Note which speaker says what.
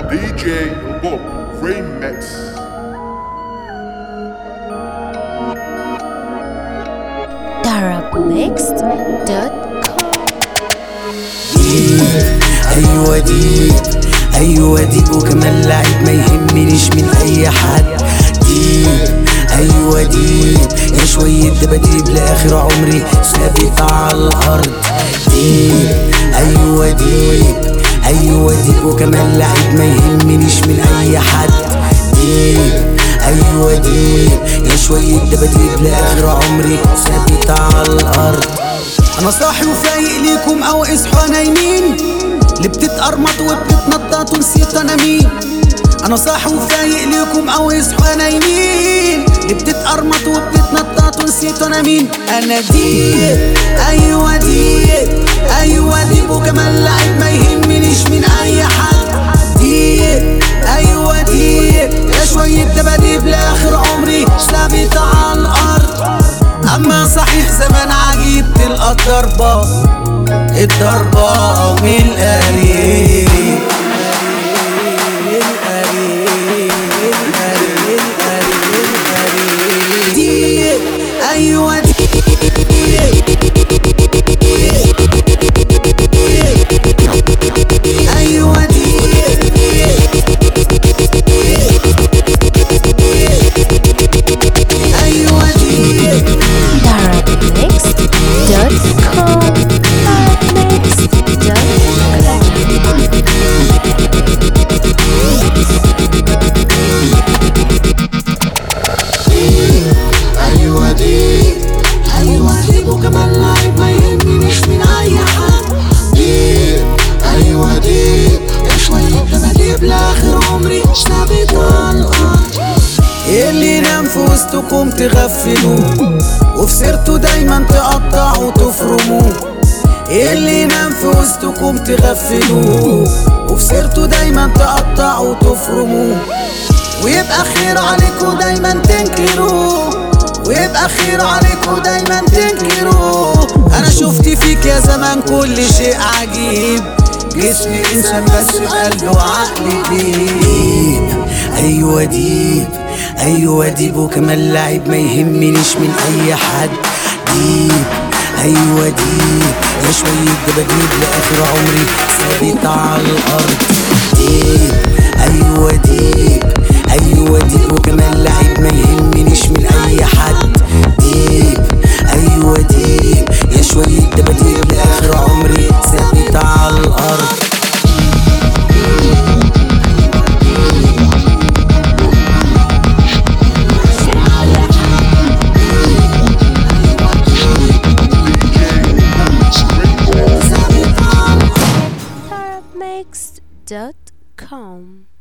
Speaker 1: DJ Bob Remix
Speaker 2: ايوه ديب ايوه ديب وكمان لعيب ما يهمنيش من اي حد ديب ايوه ديب يا شوية دباديب لاخر عمري ثابت على الارض ديب ايوه ديب ايوه ديب وكمان لعيب ما يهمنيش من اي حد ديب ايوه ديب يا شوية دباديب لاخر عمري ثابت على الارض انا صاحي وفايق ليكم او اصحوا نايمين اللي بتتقرمط وبتتنطط ونسيت انا مين انا صاحي وفايق ليكم او اصحوا نايمين اللي بتتقرمط وبتتنطط ونسيت انا مين انا ديب ايوه ديب ايوه ديب وكمان لعيب ما يهمنيش من اي حد ديب ايوه ديب يا شوية دباديب لاخر عمري ثابت على الارض اما صحيح زمان عجيب تلقى الضربة الضربة من القريب دي ايوه دي ايوه دي ايوه دي
Speaker 3: Darabmixed.com
Speaker 2: ايوه دي ايوه دي وكمان لعيب ما يهمنيش من اي حد دي ايوه دي يا شوية دباديب لاخر عمري ثابت على الارض اللي ينام في وسطكم تغفلوه وفي سيرته دايما تقطعوا وتفرموه اللي ينام في وسطكم تغفلوه وفي سيرته دايما تقطعوا وتفرموه ويبقى خير عليكوا دايما تنكروه ويبقى خير عليكوا دايما تنكروه انا شفت فيك يا زمان كل شيء عجيب جسمي انسان بس بقلبه وعقلي ديب ايوه ديب ايوه ديب وكمان لعيب ما يهمنيش من اي حد ديب ايوه ديب يا شوية دباديب لاخر عمري ثابت على الارض ديب ايوه ديب ايوه ديب وكمان لعيب ما يهمنيش من اي حد ديب ايوه ديب يا شوية دباديب لاخر عمري ثابت على الارض
Speaker 3: Darabmixed.com